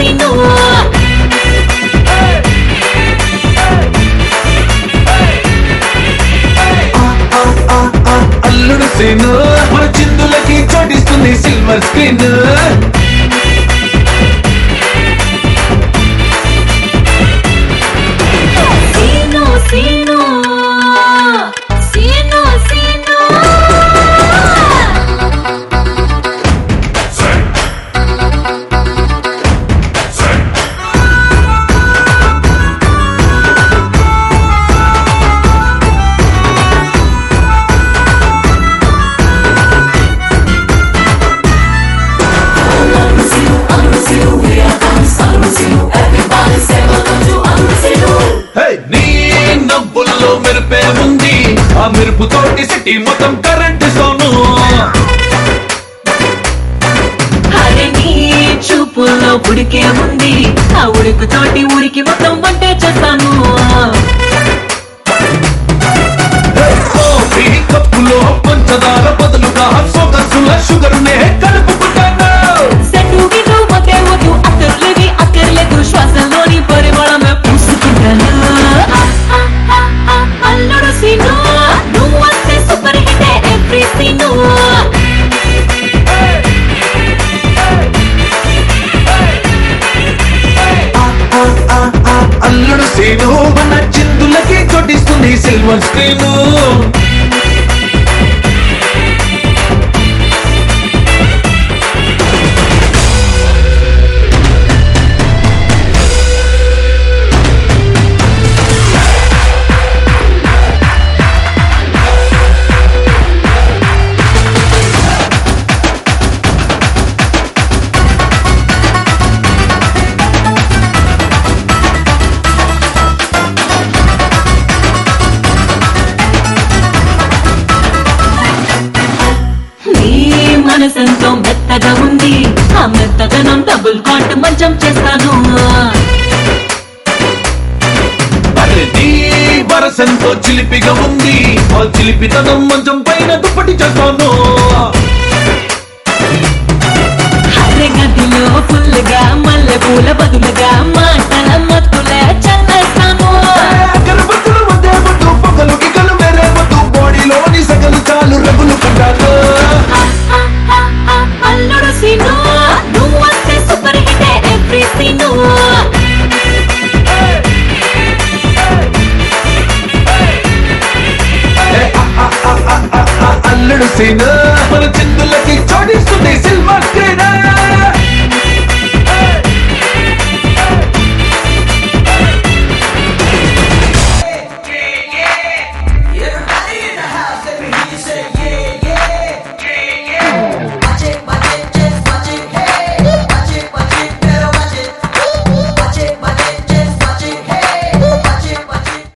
scene Alludu Seenu మన చిందులకి చోటిస్తుంది silver screen Seenu Seenu Seenu Seenu hey, నీ నవ్వుల్లో మెరుపే ఉంది ఆ మెరుపు తోటి సిటీ మొత్తం కరెంట్ సోను అరే నీ చూపుల్లో ఉడికే ఉంది ఆ ఉడుకు తోటి ఊరికి మొత్తం వంటే చేస్తాను హే, కాఫీ కప్పులో పంచదార బదులుగా సోకసుల షుగర్ నే కలుపుకుంటాను సెట్టు గిట్టు మతే వద్దు అక్కర్లేదు అక్కర్లేదు శ్వాసలోని పరిమళమే పూసుకుంటాను అల్లుడు సీను నువ్వు వస్తే super hit every Seenu Alludu Seenu మన చిందులకి చోటిస్తుంది సిల్వర్ స్క్రీన్ నీ మనసెంతో మెత్తగా ఉంది ఆ మెత్తదనం డబుల్ కాట్ మంచం చేస్తాను అరే నీ వరసంతో చిలిపిగా ఉంది ఆ చిలిపితనం మంచం పైన దుప్పటి చేస్తాను అరే గదిలో ఫుల్